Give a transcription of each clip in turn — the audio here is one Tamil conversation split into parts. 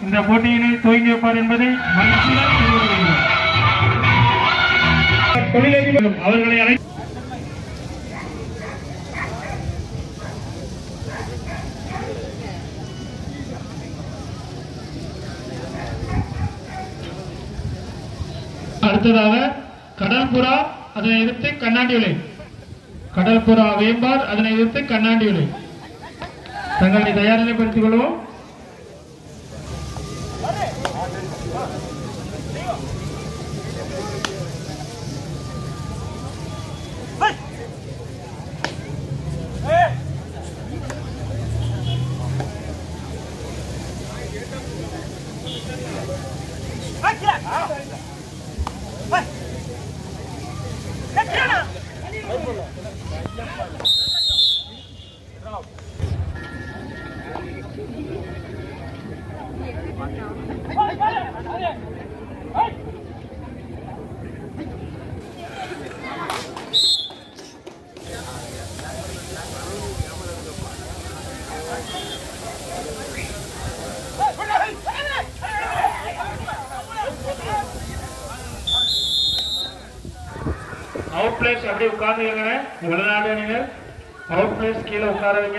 இந்த போட்டியினை துவங்கி வைப்பார் என்பதை மகிழ்ச்சியுடன் தெரிவித்துக் கொள்கிறோம். தொழிலதிபர் அவர்களை அழை அடுத்ததாக கடல்புறா அதனை எதிர்த்து கண்ணாடி விலை கடல்புறா வேம்பார் அதனை எதிர்த்து கண்ணாடி விலை தங்களை தயார் நிலைப்படுத்திக் கொள்வோம் அவுட் பிளேஸ் அப்படியே உட்கார்ந்துங்க வெளிநாடு அணிகள் அவுட் பிளேஸ் கீழே உட்கார வைங்க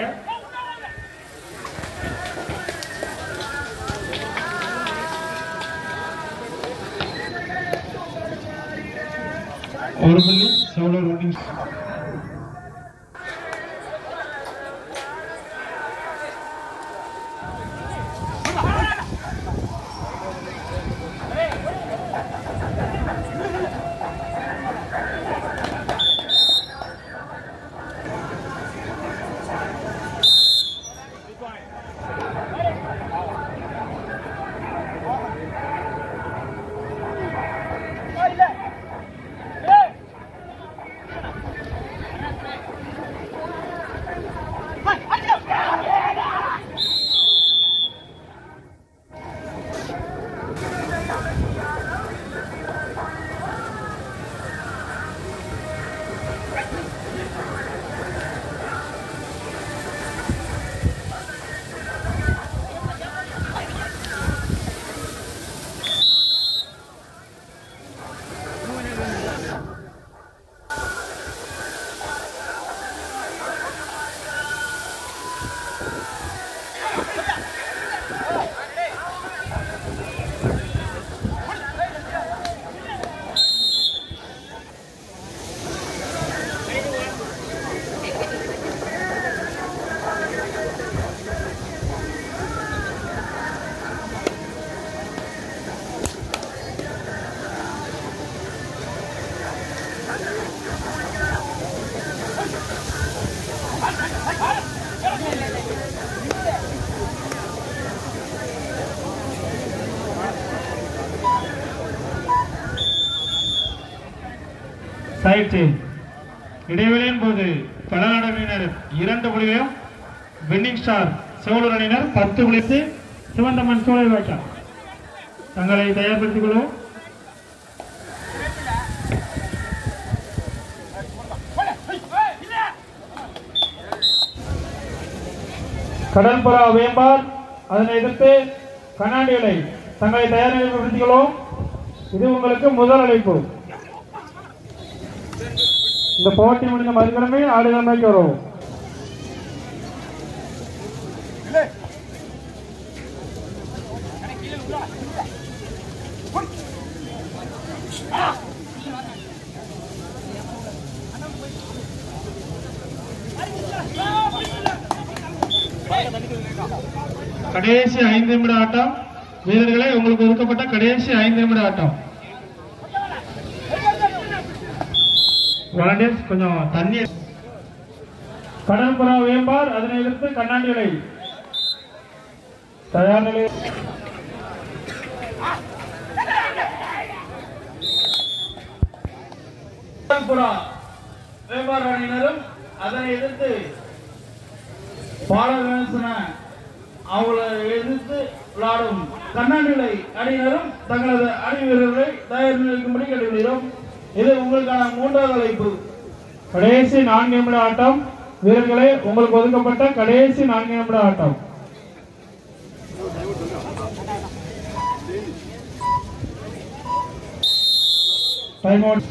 ஒரு புள்ளி செவலோ ரன்னிங் சைட் சேஞ்ச் இடைவெளியின் போது கடநாடு அணியினர் இரண்டு புள்ளிகளையும் வின்னிங் ஸ்டார் செவலூர் அணியினர் பத்து புள்ளித்து சிவந்தமன் சூழல் வாய்க்கா தங்களை தயார்படுத்திக் கொள்வோம் கடற்புறா வேம்பார் அதனை எதிர்த்து கண்ணாடி விலை தங்களை தயார் நிலைப்படுத்திக் கொள்வோம் இது உங்களுக்கு முதல் அழைப்பு இந்த போட்டி முடிந்த மறுக்கிழமை ஆடுகிழமைக்கு வரும் கடைசி ஐந்து நிமிட ஆட்டம் வீரர்களே உங்களுக்கு ஒதுக்கப்பட்ட கடைசி ஐந்து நிமிட ஆட்டம் வாலண்டியர்ஸ் கொஞ்சம் தண்ணி கடற்புறா வேம்பார் அதனை எதிர்த்து கண்ணாடி விலை தயார் நிலை கடற்புறா வேம்பார் அணியினரும் அதனை எதிர்த்து பாலகணேசன அவங்களை எதிர்த்து விளையாடும் கண்ணாடிகளை அணியினரும் தங்களது அணி வீரர்களை தயார் நிலைக்கும்படி கேட்டுக்கொள்கிறோம் இது உங்களுக்கான மூன்றாவது அழைப்பு கடைசி நான்கு நிமிட ஆட்டம் வீரர்களே உங்களுக்கு ஒதுக்கப்பட்ட கடைசி நான்கு நிமிட ஆட்டம் டைம் அவுட்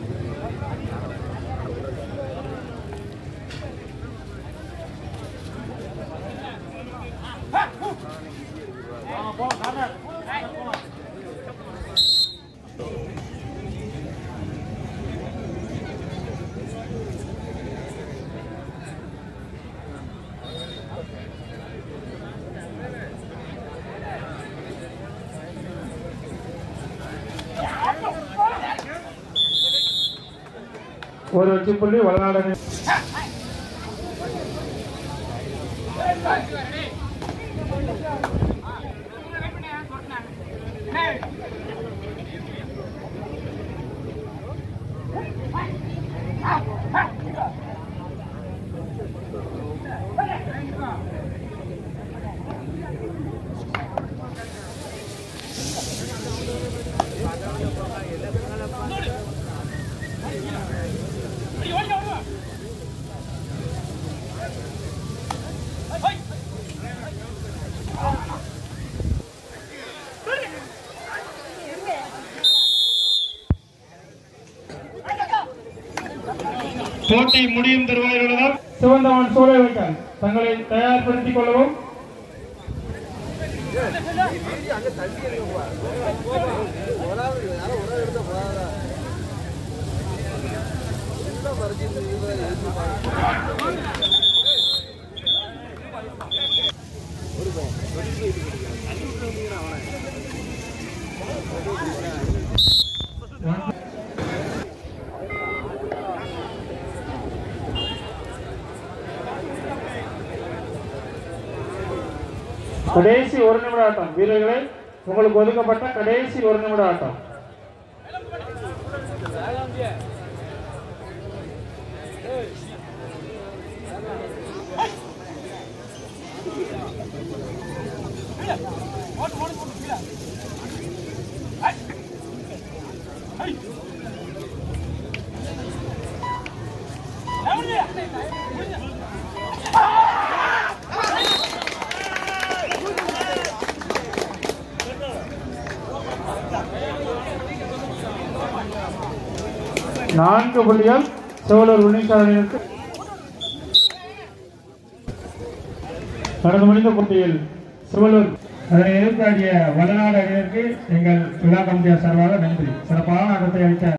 ஒரு வெற்றி புள்ளி வளநாடு அணி. போட்டி முடியும் தருவாயில் உள்ளதால் சிவந்தவன் சூழல் வைத்தான் தங்களை தயார்படுத்திக் கொள்ளவும் கடைசி ஒரு நிமிட ஆட்டம் வீரர்களே உங்களுக்கு ஒதுக்கப்பட்ட கடைசி ஒரு நிமிட ஆட்டம் நான்கு புள்ளிகள் செவலூர் உன்னிசார் அணியினருக்கு கடந்து முடிந்த போட்டியில் செவலூர் அதனை எதிர்த்தாடிய வடநாடு அணியினருக்கு எங்கள் விழா கமிட்டியார் சார்பாக நன்றி சிறப்பான ஆட்டத்தை அளித்த